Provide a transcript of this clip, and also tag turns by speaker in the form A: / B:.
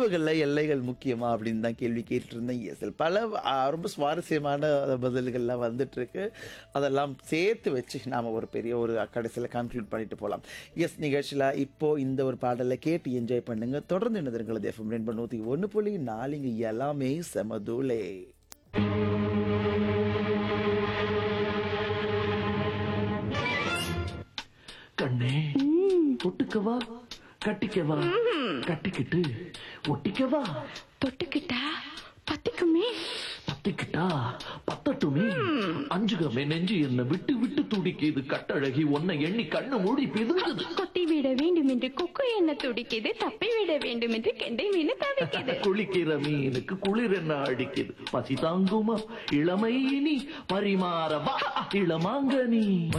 A: உறவுகளில் எல்லைகள் முக்கியமா அப்படின்னு தான் கேள்வி கேட்டுட்டு இருந்தேன் எஸ் பல ஆ, ரொம்ப சுவாரஸ்யமான பதில்கள்லாம் வந்துட்டு இருக்கு அதெல்லாம் சேர்த்து வச்சு நாம ஒரு பெரிய ஒரு கடைசியில் கன்க்ளூட் பண்ணிட்டு போகலாம் எஸ் நிகழ்ச்சியில் இப்போ இந்த ஒரு பாடலை கேட்டு என்ஜாய் பண்ணுங்க தொடர்ந்து என்னதுங்களது எஃப்எம் ரெண்டு நூற்றி ஒன்று புள்ளி நாலுங்க எல்லாமே செமதூளே
B: கண்ணே ஒட்டுக்கவா கட்டிக்கவா கட்டிக்கிட்டு ஒட்டிக்கவா
C: தொட்டுக்கிட்டா பத்திக்குமே
B: பத்திக்கிட்டா பத்தட்டுமே அஞ்சுகமே நெஞ்சு என்ன விட்டு விட்டு துடிக்குது கட்டழகி உன்னை எண்ணி கண்ணு மூடி பிதுங்குது
C: கொத்தி விட வேண்டும் என்று கொக்கு என்ன துடிக்குது தப்பி விட வேண்டும் என்று கெண்டை மீன் தவிக்குது
B: குளிக்கிற மீனுக்கு குளிர் என்ன அடிக்குது பசி தாங்குமா இளமை இனி பரிமாறவா இளமாங்கனி